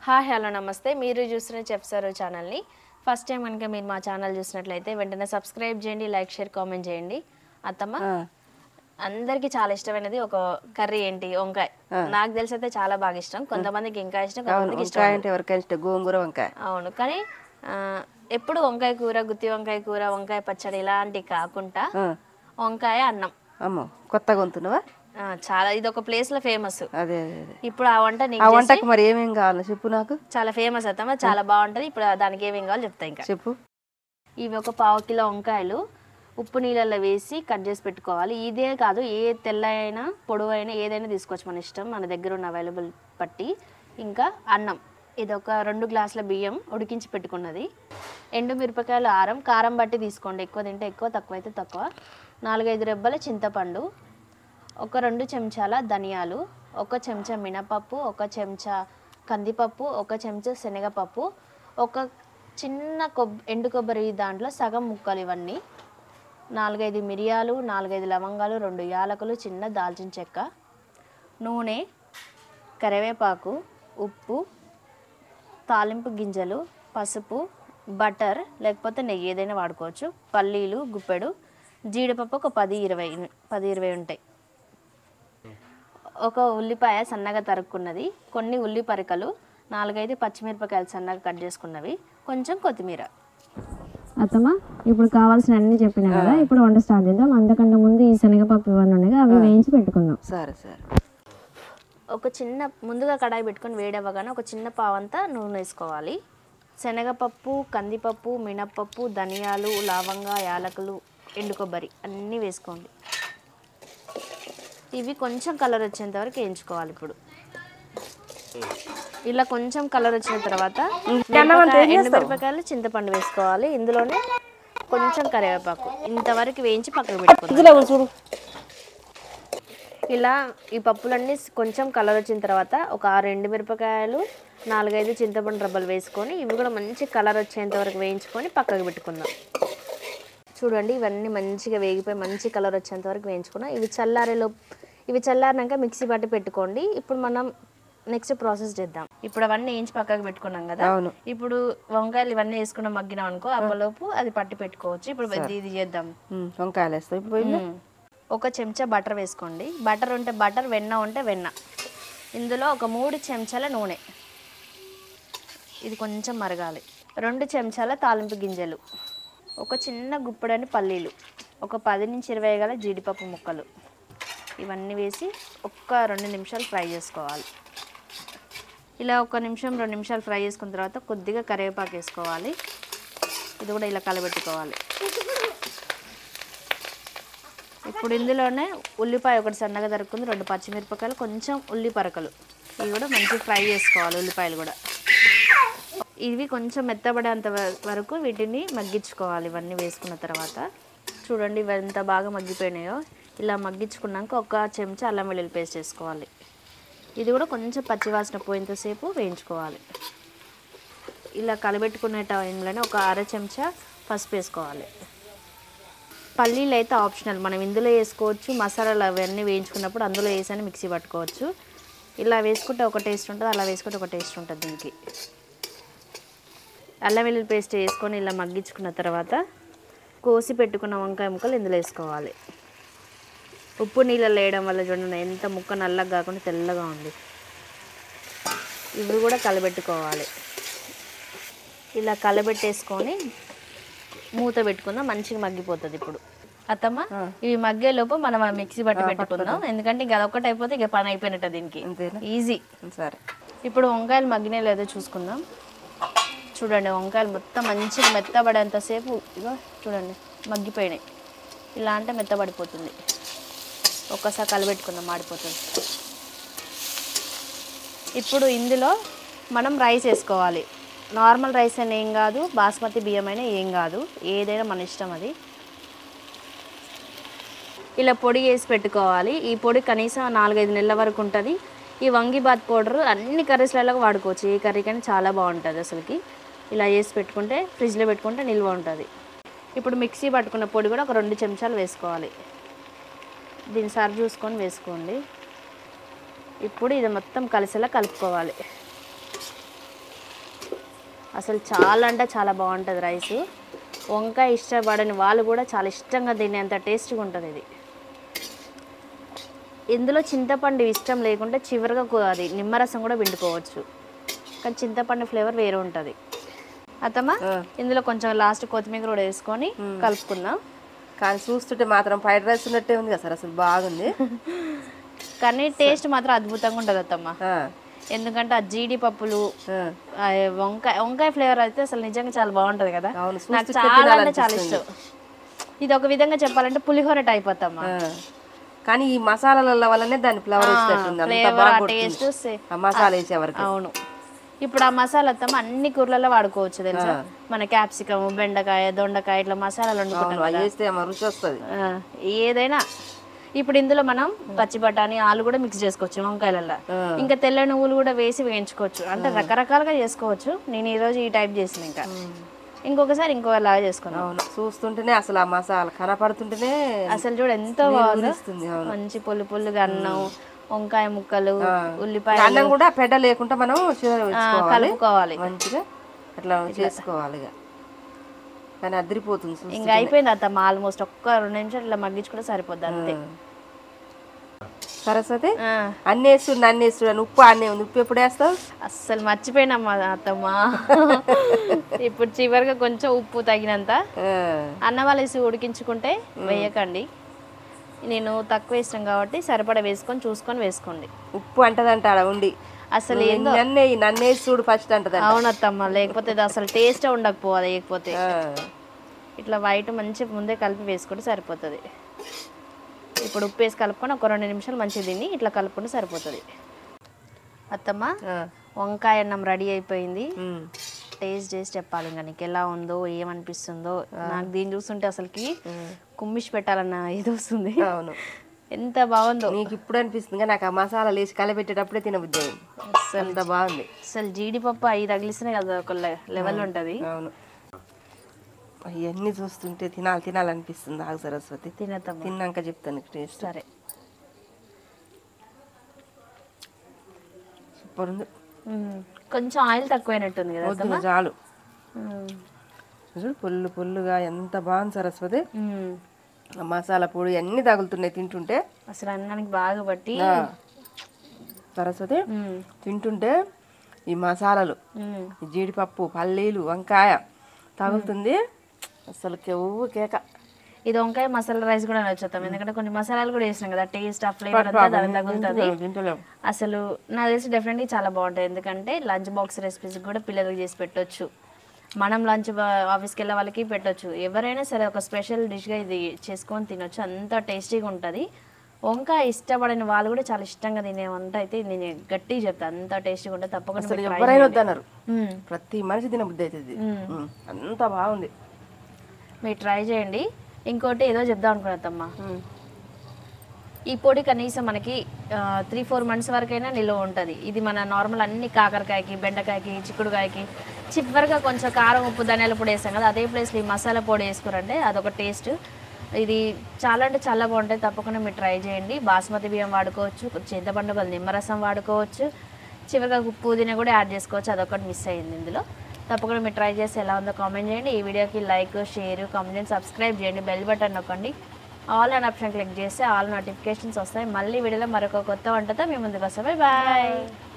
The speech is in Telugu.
హాయ్ హలో నమస్తే మీరు చూస్తున్న చెఫ్ సర్వ్ ఛానల్ని ఫస్ట్ టైం కనుక మీరు మా ఛానల్ చూసినట్లయితే వెంటనే సబ్స్క్రైబ్ చేయండి లైక్ షేర్ కామెంట్ చేయండి అత్తమ్మ అందరికి చాలా ఇష్టమైనది ఒక కర్రీ ఏంటి వంకాయ నాకు తెలిసి అయితే చాలా బాగా ఇష్టం కొంతమందికి ఇంకా ఇష్టం కొంతమందికి ఇష్టం వంకాయ అంటే ఎవరికైనా ఇష్టం గోంగూర వంకాయ అవును కానీ ఆ, ఎప్పుడు వంకాయ కూర గుత్తి వంకాయ కూర వంకాయ పచ్చడి ఇలాంటివి కాకుండా ఆ. వంకాయ అన్నం అమ్మో కొత్తగా వంతున్నావా ఆ, చాలా ఇది ఒక ప్లేస్ లో ఫేమస్ అదే అదే అదే ఇప్పుడు ఆ వంట నీకు ఆ చేసి వంటకి మరి ఏమేం కావాలి చెప్పు నాకు చాలా ఫేమస్ అత్తమ్మ చాలా బాగుంటది ఇప్పుడు దానికి ఏమేం కావాలో చెప్తా ఇంకా చెప్పు ఇవి ఒక పావు కిలో వంకాయలు ఉప్పు నీళ్ళల్లో వేసి కట్ చేసి పెట్టుకోవాలి ఇదే కాదు ఏ తెల్ల అయినా పొడవు అయినా ఏదైనా తీసుకోవచ్చు మన ఇష్టం మన దగ్గర ఉన్న అవైలబుల్ బట్టి ఇంకా అన్నం ఇది ఒక రెండు గ్లాసుల బియ్యం ఉడికించి పెట్టుకున్నది ఎండు మిరపకాయలు ఆరం కారం బట్టి తీసుకోండి ఎక్కువ తింటే ఎక్కువ తక్కువ అయితే తక్కువ నాలుగైదు రెబ్బల చింతపండు ఒక రెండు చెంచాల ధనియాలు ఒక చెంచా మినపప్పు ఒక చెంచా కందిపప్పు ఒక చెంచా శనగపప్పు ఒక చిన్న కొబ్ ఎండు కొబ్బరి దాంట్లో సగం ముక్కలు ఇవన్నీ నాలుగైదు మిరియాలు నాలుగైదు లవంగాలు రెండు యాలకులు చిన్న దాల్చిన చెక్క నూనె కరివేపాకు ఉప్పు తాలింపు గింజలు పసుపు బటర్ లేకపోతే నెయ్యి ఏదైనా వాడుకోవచ్చు పల్లీలు గుప్పెడు జీడిపప్పు ఒక పది ఇరవై పది ఇరవై ఉంటాయి ఒక ఉల్లిపాయ సన్నగా తరుక్కున్నది కొన్ని ఉల్లి పరికలు నాలుగైదు పచ్చిమిరపకాయలు సన్నగా కట్ చేసుకున్నవి కొంచెం కొత్తిమీర అత్తమ్మ ఇప్పుడు కావాల్సిన అన్ని చెప్పినా కదా ఇప్పుడు వంట స్టార్ట్ చేద్దాం అంతకంటే ముందు ఈ శనగపప్పు ఇవన్నీ ఉన్నాయి కదా, అవి వేయించి పెట్టుకుందాం సరే సరే ఒక చిన్న ముందుగా కడాయి పెట్టుకొని వేడవ్వగానే ఒక చిన్న పావంతా నూనె వేసుకోవాలి శనగపప్పు కందిపప్పు మినప్పప్పు ధనియాలు లవంగా యాలకులు ఎండు కొబ్బరి అన్నీ వేసుకోండి ఇవి కొంచెం కలర్ వచ్చేంత వరకు వేయించుకోవాలి ఇప్పుడు ఇలా కొంచెం కలర్ వచ్చిన తర్వాత మిరపకాయ- ఎండు మిరపకాయలు చింతపండు వేసుకోవాలి ఇందులోనే కొంచెం కరివేపాకు ఇంతవరకు వేయించి పక్కకు పెట్టుకోవాలి చూడు ఇలా ఈ పప్పులన్నీ కొంచెం కలర్ వచ్చిన తర్వాత ఒక ఆరు ఎండు మిరపకాయలు నాలుగైదు చింతపండు రబ్బలు వేసుకొని ఇవి కూడా మంచి కలర్ వచ్చేంత వరకు వేయించుకొని పక్కకు పెట్టుకుందాం చూడండి ఇవన్నీ మంచిగా వేగిపోయి మంచి కలర్ వచ్చేంత వరకు వేయించుకున్నాం ఇవి చల్లారేలో ఇవి చల్లారినాక మిక్సీ పట్టి పెట్టుకోండి ఇప్పుడు మనం నెక్స్ట్ ప్రాసెస్ చేద్దాం ఇప్పుడు అవన్నీ వేయించి పక్కకు పెట్టుకున్నాం కదా అవును. ఇప్పుడు వంకాయలు ఇవన్నీ వేసుకున్నాం మగ్గినాం అనుకో అప్పలోపు అది పట్టి పెట్టుకోవచ్చు ఇప్పుడు ఇది- ఇది చేద్దాం ఉమ్, వంకాయలు వేస్తావు ఇప్పుడు పోయిందా? మ్మ్. ఒక చెంచా బటర్ వేసుకోండి బటర్ ఉంటే బటర్ వెన్న ఉంటే వెన్న ఇందులో ఒక మూడు చెంచాల నూనె ఇది కొంచెం మరగాలి రెండు చెంచాల తాలింపు గింజలు ఒక చిన్న గుప్పడని పల్లీలు ఒక పది నుంచి ఇరవై గల జీడిపప్పు ముక్కలు ఇవన్నీ వేసి ఒక్క రెండు నిమిషాలు ఫ్రై చేసుకోవాలి ఇలా ఒక నిమిషం రెండు నిమిషాలు ఫ్రై చేసుకున్న తర్వాత కొద్దిగా కరివేపాకు వేసుకోవాలి ఇది కూడా ఇలా కలబెట్టుకోవాలి ఇప్పుడు ఇందులోనే ఉల్లిపాయ ఒకటి సన్నగా తరుక్కుంది రెండు పచ్చిమిరపకాయలు కొంచెం ఉల్లి పరకలు ఇవి కూడా మంచి ఫ్రై చేసుకోవాలి ఉల్లిపాయలు కూడా ఇవి కొంచెం మెత్తబడేంత వ- వరకు వీటిని మగ్గించుకోవాలి ఇవన్నీ వేసుకున్న తర్వాత చూడండి ఇవి ఎంత బాగా మగ్గిపోయినాయో ఇలా మగ్గించుకున్నాక ఒక చెంచా అల్లం వెల్లుల్లి పేస్ట్ వేసుకోవాలి ఇది కూడా కొంచెం పచ్చివాసన పోయేంతసేపు వేయించుకోవాలి ఇలా కలబెట్టుకునే టైంలోనే ఒక అర చెంచా పసుపు వేసుకోవాలి పల్లీలు అయితే ఆప్షనల్ మనం ఇందులో వేసుకోవచ్చు మసాలాలు అవన్నీ వేయించుకున్నప్పుడు అందులో వేసని మిక్సీ పట్టుకోవచ్చు ఇలా వేసుకుంటే ఒక టేస్ట్ ఉంటుంది అలా వేసుకుంటే ఒక టేస్ట్ ఉంటుంది దీనికి అల్లం వెల్లుల్లి పేస్ట్ వేసుకొని ఇలా మగ్గించుకున్న తర్వాత కోసి పెట్టుకున్న వంకాయ ముక్కలు ఇందులో వేసుకోవాలి ఉప్పు నీళ్ళలో వేయడం వల్ల చూడండి ఎంత ముక్క నల్లగా కాకుండా తెల్లగా ఉంది ఇవి కూడా కలబెట్టుకోవాలి ఇలా కలబెట్టేసుకొని మూత పెట్టుకుందాం మంచిగా మగ్గిపోతుంది ఇప్పుడు అత్తమ్మ ఇవి మగ్గేలోపు మనం ఆ మిక్సీ బట్టి పెట్టుకుందాం ఎందుకంటే ఇక అదొక్కటి అయిపోతే ఇక పని అయిపోయినట్టు దీనికి అంతేనా ఈజీ సరే ఇప్పుడు వంకాయలు మగ్గినాయి లేదో చూసుకుందాం చూడండి వంకాయలు మొత్తం మంచిగా మెత్తబడేంతసేపు ఇగో చూడండి మగ్గిపోయినాయి ఇలా అంటే మెత్తబడిపోతుంది ఒక్కసారి కలబెట్టుకుందాం మాడిపోతుంది ఇప్పుడు ఇందులో మనం రైస్ వేసుకోవాలి నార్మల్ రైస్ అయినా ఏం కాదు బాస్మతి బియ్యం అయినా ఏం కాదు ఏదైనా మన ఇష్టం అది ఇలా పొడి వేసి పెట్టుకోవాలి ఈ పొడి కనీసం నాలుగైదు నెలల వరకు ఉంటుంది ఈ వంగిబాత్ పౌడర్ అన్ని కర్రీస్లలో వాడుకోవచ్చు ఏ కర్రీకైనా చాలా బాగుంటుంది అసలుకి ఇలా చేసి పెట్టుకుంటే ఫ్రిడ్జ్లో పెట్టుకుంటే నిల్వ ఉంటుంది ఇప్పుడు మిక్సీ పట్టుకున్న పొడి కూడా ఒక రెండు చెంచాలు వేసుకోవాలి దీన్ని సర్వ్ చూసుకొని వేసుకోండి ఇప్పుడు ఇది మొత్తం కలిసేలా కలుపుకోవాలి అసలు చాలా అంటే చాలా బాగుంటుంది రైస్ వంకాయ ఇష్టపడని వాళ్ళు కూడా చాలా ఇష్టంగా తినేంత టేస్ట్గా ఉంటుంది ఇది ఇందులో చింతపండు ఇష్టం లేకుంటే చివరిగా కు- అది నిమ్మరసం కూడా పిండుకోవచ్చు కానీ చింతపండు ఫ్లేవర్ వేరే ఉంటుంది అత్తమ్మా ఇందులో కొంచెం లాస్ట్ కొత్తిమీర కూడా వేసుకొని కలుపుకుందాం కానీ చూస్తుంటే మాత్రం ఫ్రైడ్ రైస్ ఉన్నట్టే ఉంది కదా సార్ అసలు బాగుంది కానీ టేస్ట్ మాత్రం అద్భుతంగా ఉంటుంది అత్తమ్మ ఆ, ఎందుకంటే ఆ జీడిపప్పులు ఆ. ఆ వంకాయ వంకాయ ఫ్లేవర్ అయితే అసలు నిజంగా చాలా బాగుంటుంది కదా అవును, నాకు చూస్తుంటే చాలా అంటే చాలా తినాలనిపిస్తుంది. ఇష్టం ఇది ఒక విధంగా చెప్పాలంటే పులిహోర టైప్ అత్తమ్మ ఆ. కానీ ఈ మసాలాల వల్లనే దాని ఫ్లేవర్ ఇచ్చినట్టుంది అంత ఫ్లేవర్ బాగా ఆ కొడుతుంది. టేస్ట్ ఆ మసాలా వేసే వరకు అవును ఇప్పుడు ఆ మసాలా అత్తమ్మ అన్ని కూరలలో వాడుకోవచ్చు తెలుసా మన క్యాప్సికమ్ బెండకాయ దొండకాయ ఇట్లా మసాలాలు వండుకుంటాం అవును, అవి కదా వేస్తే ఏమో రుచి వస్తుంది ఆ, ఏదైనా ఇప్పుడు ఇందులో మనం పచ్చి బఠానీ ఆలు కూడా మిక్స్ చేసుకోవచ్చు వంకాయలలో ఇంకా తెల్ల నువ్వులు కూడా వేసి వేయించుకోవచ్చు అంటే రకరకాలుగా చేసుకోవచ్చు నేను ఈ రోజు ఈ టైప్ చేసిన ఇంకా ఇంకొకసారి ఇంకోలాగా చేసుకున్నాం అవును చూస్తుంటేనే అసలు ఆ మసాలా కనపడుతుంటేనే అసలు చూడు ఎంతో బాగుందో ఊరిస్తుంది, అవును. మంచి పొల్లు పొల్లుగా అన్నం వంకాయ ముక్కలు ఉల్లిపాయ అన్నం కూడా పెద్ద లేకుండా మనం చీర వేసుకోవాలి కలుపుకోవాలి మంచిగా అట్లా చేసుకోవాలి ఇక కానీ అదిరిపోతుంది చూస్తే. ఇంకా అయిపోయింది అత్తమ్మ ఆల్మోస్ట్ ఒక్క రెండు నిమిషాలు ఇట్లా మగ్గించుకుంటే సరిపోద్ది అంతే సరస్వతి ఆ, అన్ని వేస్తుడు అన్ని వేస్తుడు అని ఉప్పు అన్నీ ఉంది ఉప్పు ఎప్పుడు వేస్తావు అస్సలు మర్చిపోయినమ్మా అత్తమ్మ ఇప్పుడు చివరిగా కొంచెం ఉప్పు తగినంత ఆ, అన్నం వేసి ఉడికించుకుంటే వేయకండి నేను తక్కువ వేసినాం కాబట్టి సరిపడా వేసుకొని చూసుకొని వేసుకోండి ఉప్పు అంటదంట ఆడ ఉండి అసలు నన్నే నన్ను వేసి చూడు ఫస్ట్ అంటదంట అవునత్తమ్మ లేకపోతే ఇది అసలు టేస్ట్ ఉండకపోవాలి లేకపోతే ఆ, ఇట్లా వైట్ మంచి ముందే కలిపి వేసుకుంటే సరిపోతుంది ఇప్పుడు ఉప్పు వేసి కలుపుకొని ఒక రెండు నిమిషాలు మంచిగా తిని ఇట్లా కలుపుకుంటే సరిపోతుంది అత్తమ్మ ఆ, వంకాయ అన్నం రెడీ అయిపోయింది ఉమ్. టేస్ట్ చేసి చెప్పాలి ఇంకా నీకు ఎలా ఉందో ఏమనిపిస్తుందో నాకు దీన్ని చూస్తుంటే అసలుకి కుమ్మిషి పెట్టాలన్న ఇది వస్తుంది అవును ఎంత బాగుందో నీకు ఇప్పుడు అనిపిస్తుంది కానీ నాకు ఆ మసాలా వేసి కలబెట్టేటప్పుడే తినబుద్ధి అయింది అంత బాగుంది అసలు జీడిపప్పు అవి తగిలిస్తేనే కదా ఒక లెవెల్ ఉంటుంది అవును అవన్నీ చూస్తుంటే తినాలి తినాలనిపిస్తుంది ఆగు సరస్వతి తినేద్దాం తిన్నాక చెప్తాను టేస్ట్ సరే సూపర్ ఉంది మ్మ్. కొంచెం ఆయిల్ తక్కువైనట్టుంది కదా వద్దు చాలు మ్మ్. చూడు పుల్లు పుల్లుగా ఎంత బాగుంది సరస్వతి మ్మ్. ఆ మసాలా పొడి అన్నీ తగులుతున్నాయి తింటుంటే అసలు అన్నానికి బాగా బట్టి ఆ, సరస్వతి మ్మ్. తింటుంటే ఈ మసాలాలు మ్మ్. ఈ జీడిపప్పు పల్లీలు వంకాయ తగులుతుంది అసలు కెవ్వు కేక ఇది వంకాయ మసాలా రైస్ కూడా వచ్చేస్తాం ఎందుకంటే కొన్ని మసాలాలు కూడా వేసినాం కదా టేస్ట్ ఆ ఫ్లేవర్ అంతా దానికి తగులుతుంది తింటలేము అసలు నాకు తెలిసి డెఫినెట్లీ చాలా బాగుంటుంది ఎందుకంటే లంచ్ బాక్స్ రెసిపీస్ కూడా పిల్లలకి చేసి పెట్టొచ్చు మనం లంచ్ ఆఫీస్కి వెళ్ళే వాళ్ళకి పెట్టొచ్చు ఎవరైనా సరే ఒక స్పెషల్ డిష్గా ఇది చేసుకొని తినొచ్చు అంత టేస్టీగా ఉంటుంది వంకాయ ఇష్టపడిన వాళ్ళు కూడా చాలా ఇష్టంగా తినే వంట అయితే నేను గట్టిగా చెప్తాను అంత టేస్టీగా ఉంటుంది తప్పకుండా అసలు మీరు try ఎవరైనా చేయండి. వద్దన్నారు మ్మ్. ప్రతి మనిషి తినబుద్ధి అవుతుంది ఉమ్, అంత బాగుంది మీరు ట్రై చేయండి ఇంకోటి ఏదో చెప్దాం అనుకున్నదమ్మా ఈ పొడి కనీసం మనకి త్రీ ఫోర్ మంత్స్ వరకైనా నిల్వ ఉంటుంది ఇది మన నార్మల్ అన్ని కాకరకాయకి బెండకాయకి చిక్కుడుకాయకి చివరిగా కొంచెం కారం ఉప్పు ధనియాల పొడి వేస్తాం కదా అదే ప్లేస్లో ఈ మసాలా పొడి వేసుకురంటే అదొక టేస్ట్ ఇది చాలా అంటే చాలా బాగుంటుంది తప్పకుండా మీరు ట్రై చేయండి బాస్మతి బియ్యం వాడుకోవచ్చు చింతపండు బదులు నిమ్మరసం వాడుకోవచ్చు చివరిగా ఉప్పు పుదీనా కూడా యాడ్ చేసుకోవచ్చు అదొకటి మిస్ అయ్యింది ఇందులో తప్పకుండా మీరు ట్రై చేసి ఎలా ఉందో కామెంట్ చేయండి ఈ వీడియోకి లైక్ షేర్ కామెంట్ సబ్స్క్రైబ్ చేయండి బెల్ బటన్ నొక్కండి ఆల్ అన్ ఆప్షన్ క్లిక్ చేస్తే ఆల్ నోటిఫికేషన్స్ వస్తాయి మళ్ళీ వీడియోలో మరొక కొత్త వంటతో మీ ముందుకు వస్తాం బాయ్